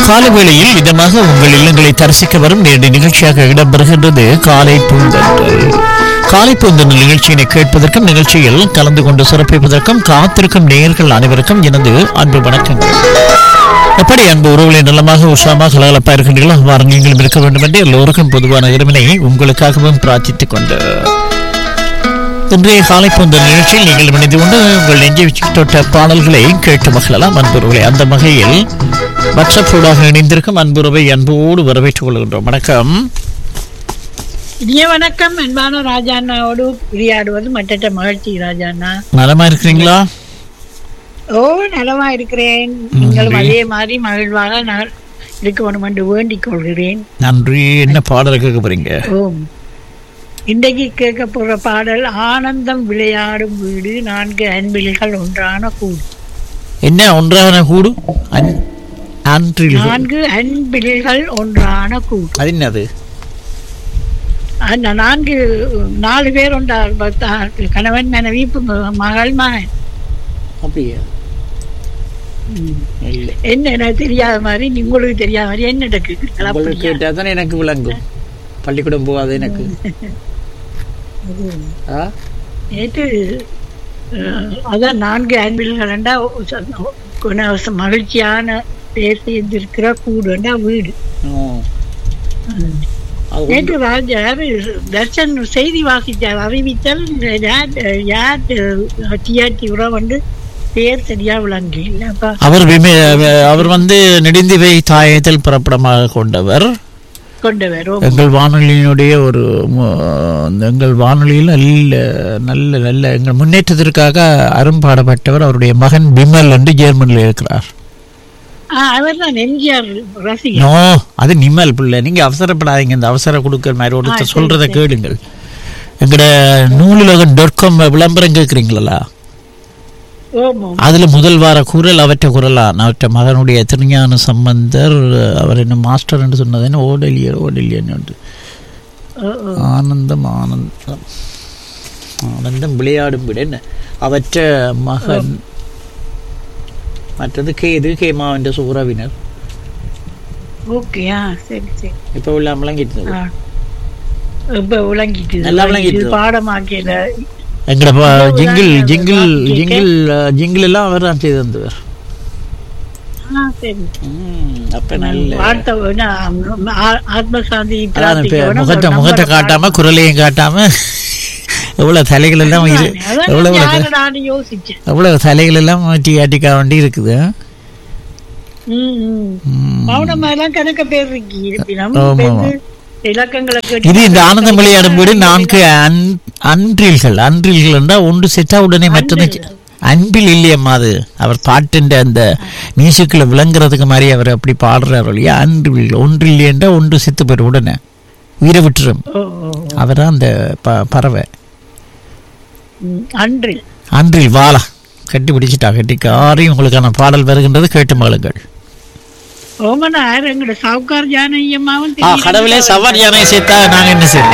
காலை வேளையில் இதமாக உங்கள் இல்லங்களை தரிசிக்க வரும் நேரடி நிகழ்ச்சியாக இடம்பெறுகின்றது காலை பூந்தன்றல் காலை பூந்தன்றல் நிகழ்ச்சியினை கேட்பதற்கும் நிகழ்ச்சியில் கலந்து கொண்டு சிறப்பிப்பதற்கும் காத்திருக்கும் நேயர்கள் அனைவருக்கும் எனது அன்பு வணக்கங்கள் எப்படி அன்பு உறவுகளை நலமாக உஷாமாக கலகலப்பா இருக்கின்றீர்களோ அவ்வாறு நீங்களும் இருக்க வேண்டும் என்று எல்லோருக்கும் பொதுவான இறைவனை உங்களுக்காகவும் பிரார்த்தித்துக் கொண்டு இன்றைய காலை போன்ற நிகழ்ச்சியில் நீங்கள் இணைந்து கொண்டு உங்கள் நெஞ்சை வச்சு தொட்ட பாடல்களை கேட்டு மகிழலாம் அன்புறவுகளை அந்த வகையில் வாட்ஸ்அப் ஊடாக இணைந்திருக்கும் அன்புறவை அன்போடு வரவேற்றுக் கொள்கின்றோம் வணக்கம் இனிய வணக்கம் அன்பான ராஜாண்ணாவோடு உரையாடுவது மற்ற மகிழ்ச்சி ராஜாண்ணா நலமா இருக்கிறீங்களா ஓ நலமா இருக்கிறேன் நீங்களும் அதே மாதிரி மகிழ்வாக நான் இருக்க வேண்டும் என்று வேண்டிக் கொள்கிறேன் நன்றி என்ன பாடல் கேட்க போறீங்க ஓம் இன்றைக்கு கேட்க போற பாடல் ஆனந்தம் விளையாடும் வீடு நான்கு அன்பில்கள் ஒன்றான கூடு என்ன ஒன்றான கூடு அன்- அன்றில் நான்கு அன்பில்கள் ஒன்றான கூடு அது என்னது அந்த நான்கு நாலு பேர் உண்டார் பக்தா- கணவன் மனைவி ம- மகள் மகன் அப்படியா இல்லை என்ன எனக்கு தெரியாத மாதிரி நீ உங்களுக்கு தெரியாத மாதிரி என்ன உங்களுக்கு கேட்குறீங்களா கேட்டால் தானே எனக்கு விளங்கும் பள்ளிக்கூடம் போகாது எனக்கு ஆ நேற்று அஹ், அதான் நான்கு அன்பில்களண்டா மகிழ்ச்சியான பேசி இருக்கிற கூடுண்டா வீடு ம். ம். அது ஒன்று- நேற்று ராஜா தர்ஷன் செய்தி வாசித்தார் அறிவித்தல் யார் யார் டிஆர்டி உரம் வந்து பேர் சரியா விளங்கு இல்லப்பா அவர் விமே- அவர் வந்து நெடுந்திவை தாயத்தில் பிறப்பிடமாக கொண்டவர் கொண்டு வரும் எங்கள் வானொலியினுடைய ஒரு மு- எங்கள் வானொலியில் நல்ல நல்ல நல்ல எங்கள் முன்னேற்றத்திற்காக அரும்பாடப்பட்டவர் அவருடைய மகன் பிமல் என்று ஜெர்மனியில் இருக்கிறார் அவர் தான் எம்ஜிஆர் ரசிகர் நோ அது நிமல் பிள்ளை நீங்க அவசரப்படாதீங்க இந்த அவசர கொடுக்கிற மாதிரி ஒருத்தர் சரி, சொல்றதை சரி. கேளுங்கள் எங்கட நூலுலகம் டாட் காம் விளம்பரம் கேட்குறீங்களா ஓமோ அதுல முதல் வார குரல் அவற்ற குரலா அவற்ற மகனுடைய திருஞான சம்பந்தர் அவர் என்ன மாஸ்டர் என்று சொன்னது என்ன ஓடலியர் ஓடலியன் என்று ஓ, ஓ. ஆனந்தம் ஆனந்தம் ஆனந்தம் விளையாடும் விட என்ன அவற்ற மகன் மற்றது கேது கேமா என்ற உறவினர் ஓகே ஆ சரி சரி இப்ப உள்ள விளங்கிட்டு ஆ. இப்ப விளங்கிட்டு நல்லா விளங்கிட்டு. பாடமாக்கியல எங்கட ப- இன்னும் ஜிங்கிள் உதாரணம் ஜிங்கிள் கேட்க. ஜிங்கிள் அஹ், ஜிங்கிள் எல்லாம் அவர் தான் செய்து தந்தவர் ஆ சரி ம், அப்ப நல்ல வார்த்தை வேணா, ஆ- ஆத்மசாந்தி அதான் இப்ப பிரார்த்திக்க வேணும். முகத்தை ஒரு முகத்தை நம்பரை காட்டாம குரலையும் காட்டாம எவ்வளவு தலைகள் எல்லாம் இரு பாடு. அதான் எவ்வளவு நான் யாருடான்னு யோசிச்சேன் எவ்வளவு தலைகள் எல்லாம் மாட்டி ஆட்டிக்கா வேண்டி இருக்குது ம், ம். ம். மௌனமா எல்லாம் கணக்க பேர் இருக்கு இருப்பினும் ஆமா, பேரு இலக்கங்களை கேட்டு இது இந்த ஆனந்தம் விளையாடும் வீடு நான்கு அன்- அன்றில்கள் அன்றில்கள் என்றால் ஒன்று செத்தா உடனே மற்றது அன்பில் இல்லையம்மா அது அவர் பாட்டுன்ற அந்த மியூசிக்கில் விளங்குறதுக்கு மாதிரி அவர் அப்படி பாடுறாரு இல்லையா அன்றில் ஒன்று இல்லையென்றா ஒன்று செத்து போயிடும் உடனே உயிரை விட்டுரும் ஓ, ஓ, ஓ. அவர் தான் அந்த ப பறவை ம், அன்று அன்றில் வாழா கட்டி பிடிச்சிட்டா கட்டிக்காரையும் உங்களுக்கான பாடல் வருகின்றது கேட்டு மகளுங்கள் ஓமனா எங்கட சவுக்கார் ஜானகியம்மாவும் ஆ கடவுளே சவார் யானை சேர்த்தா நாங்க என்ன செய்யறது